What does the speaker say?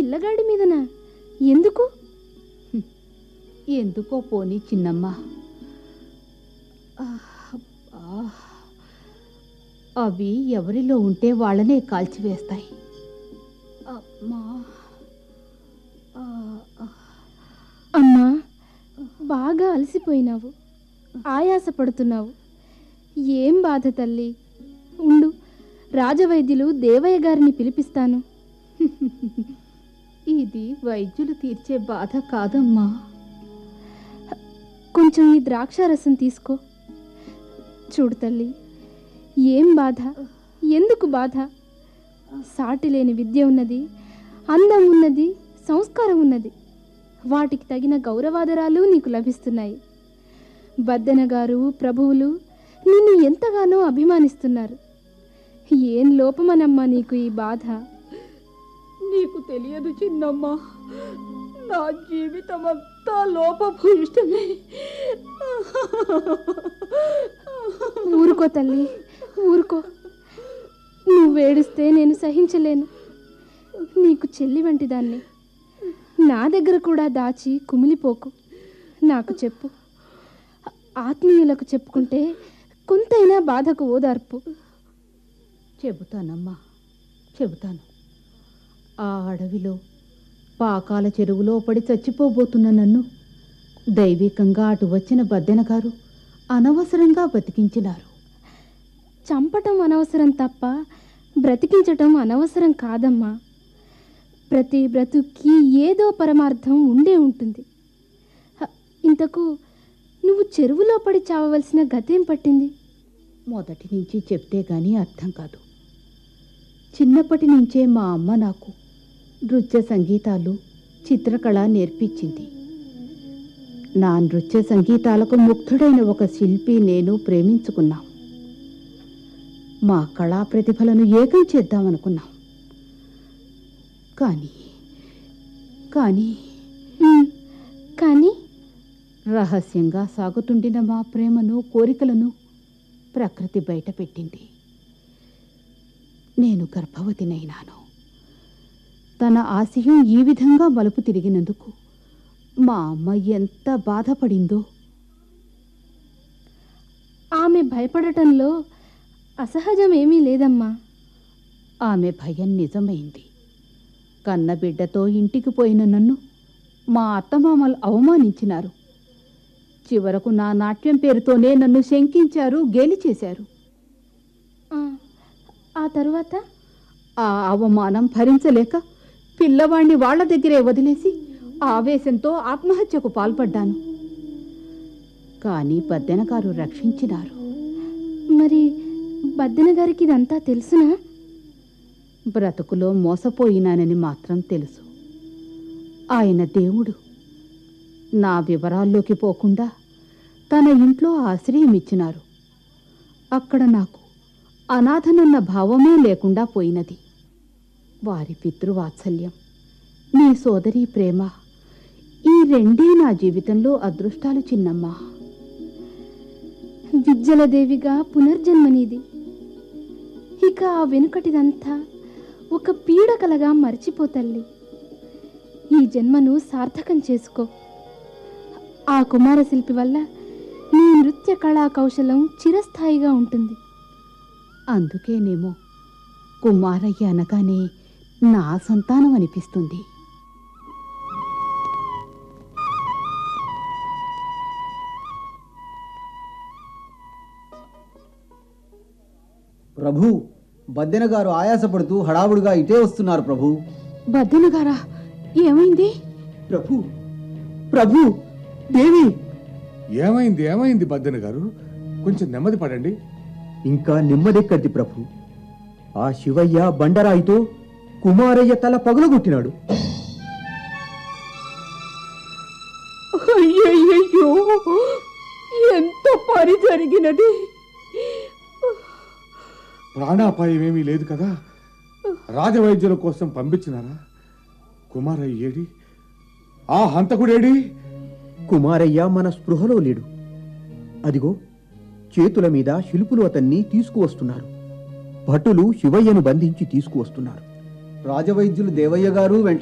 పిల్లగాడి మీదనా ఎందుకు ఎందుకో పోని చిన్నమ్మ ఆ, అబ్బా. అవి ఎవరిలో ఉంటే వాళ్ళనే కాల్చివేస్తాయి అమ్మా ఆ, ఆ. అమ్మా బాగా అలసిపోయినావు ఆయాసపడుతున్నావు ఏం బాధ తల్లి ఉండు రాజవైద్యులు దేవయ్య గారిని పిలిపిస్తాను ఇది వైద్యులు తీర్చే బాధ కాదమ్మా కొంచెం ఈ ద్రాక్షారసం తీసుకో చూడు తల్లి ఏం బాధ ఎందుకు బాధ సాటి లేని విద్య ఉన్నది అందం ఉన్నది సంస్కారం ఉన్నది వాటికి తగిన గౌరవాదరాలు నీకు లభిస్తున్నాయి బద్దెన గారు ప్రభువులు నిన్ను ఎంతగానో అభిమానిస్తున్నారు ఏం లోపమనమ్మా నీకు ఈ బాధ నీకు తెలియదు చిన్నమ్మ నా జీవితం అంతా లోపభూయిష్టమే ఊరుకో తల్లి ఊరుకో నువ్వు ఏడుస్తే నేను సహించలేను నీకు చెల్లి వంటి దాన్ని నా దగ్గర కూడా దాచి కుమిలిపోకు నాకు చెప్పు ఆత్మీయులకు చెప్పుకుంటే కొంతైనా బాధకు ఓదార్పు చెబుతానమ్మా చెబుతాను ఆ అడవిలో పాకాల చెరువులో పడి చచ్చిపోబోతున్న నన్ను దైవికంగా అటు వచ్చిన బద్దెన గారు అనవసరంగా బతికించినారు చంపటం అనవసరం తప్ప బ్రతికించటం అనవసరం కాదమ్మా ప్రతి బ్రతుక్కి ఏదో పరమార్థం ఉండే ఉంటుంది హ, ఇంతకు నువ్వు చెరువులో పడి చావవలసిన గతేం పట్టింది మొదటి నుంచి చెప్తే గాని అర్థం కాదు చిన్నప్పటి నుంచే మా అమ్మ నాకు నృత్య సంగీతాలు చిత్రకళ నేర్పించింది నా నృత్య సంగీతాలకు ముగ్ధుడైన ఒక శిల్పి నేను ప్రేమించుకున్నాం మా కళా ప్రతిభలను ఏకం చేద్దామనుకున్నాం కానీ కానీ ఉమ్, కానీ రహస్యంగా సాగుతుండిన మా ప్రేమను కోరికలను ప్రకృతి బయటపెట్టింది నేను గర్భవతినైనాను తన ఆశయం ఈ విధంగా మలుపు తిరిగినందుకు మా అమ్మ ఎంత బాధపడిందో ఆమె భయపడటంలో అసహజం ఏమీ లేదమ్మా ఆమె భయం నిజమైంది కన్నబిడ్డతో ఇంటికి పోయిన నన్ను మా అత్తమామలు అవమానించినారు చివరకు నా నాట్యం పేరుతోనే నన్ను శంకించారు గేలి చేశారు ఆ, ఆ తరువాత ఆ అవమానం భరించలేక పిల్లవాణ్ణి వాళ్ళ దగ్గరే వదిలేసి ఆవేశంతో ఆత్మహత్యకు పాల్పడ్డాను కానీ బద్దెనగారు రక్షించినారు మరి బద్దెన గారికి ఇదంతా తెలుసునా బ్రతుకులో మోసపోయినానని మాత్రం తెలుసు ఆయన దేవుడు నా వివరాల్లోకి పోకుండా తన ఇంట్లో ఆశ్రయం ఇచ్చినారు అక్కడ నాకు అనాథనన్న భావమే లేకుండా పోయినది వారి పితృవాత్సల్యం నీ సోదరి ప్రేమ ఈ రెండే నా జీవితంలో అదృష్టాలు చిన్నమ్మా విద్యలదేవిగా పునర్జన్మనిది ఇక ఆ వెనుకటిదంతా ఒక పీడకలగా మర్చిపోతల్లి ఈ జన్మను సార్థకం చేసుకో ఆ కుమార శిల్పి వల్ల నీ నృత్య కళా కౌశలం చిరస్థాయిగా ఉంటుంది అందుకేనేమో కుమారయ్య అనగానే నా సంతానం అనిపిస్తుంది ప్రభు బద్దెన గారు ఆయాసపడుతూ హడావుడిగా ఇటే వస్తున్నారు ప్రభు బద్దెన గారా ఏమైంది ప్రభు ప్రభు దేవి ఏమైంది ఏమైంది బద్దెన గారు కొంచెం నెమ్మది పడండి ఇంకా నెమ్మదెక్కడిది ప్రభు ఆ శివయ్య బండరాయితో కుమారయ్య తల పగులగొట్టినాడు అయ్యయ్యో ఎంత పని జరిగినది ప్రాణాపాయం ఏమీ లేదు కదా రాజవైద్యుల కోసం పంపించినారా కుమారయ్య ఏడి ఆ హంతకుడేడి కుమారయ్య మన స్పృహలో లేడు అదిగో చేతుల మీద శిల్పులు అతన్ని తీసుకువస్తున్నారు భటులు శివయ్యను బంధించి తీసుకువస్తున్నారు రాజవైద్యులు దేవయ్య గారు వెంట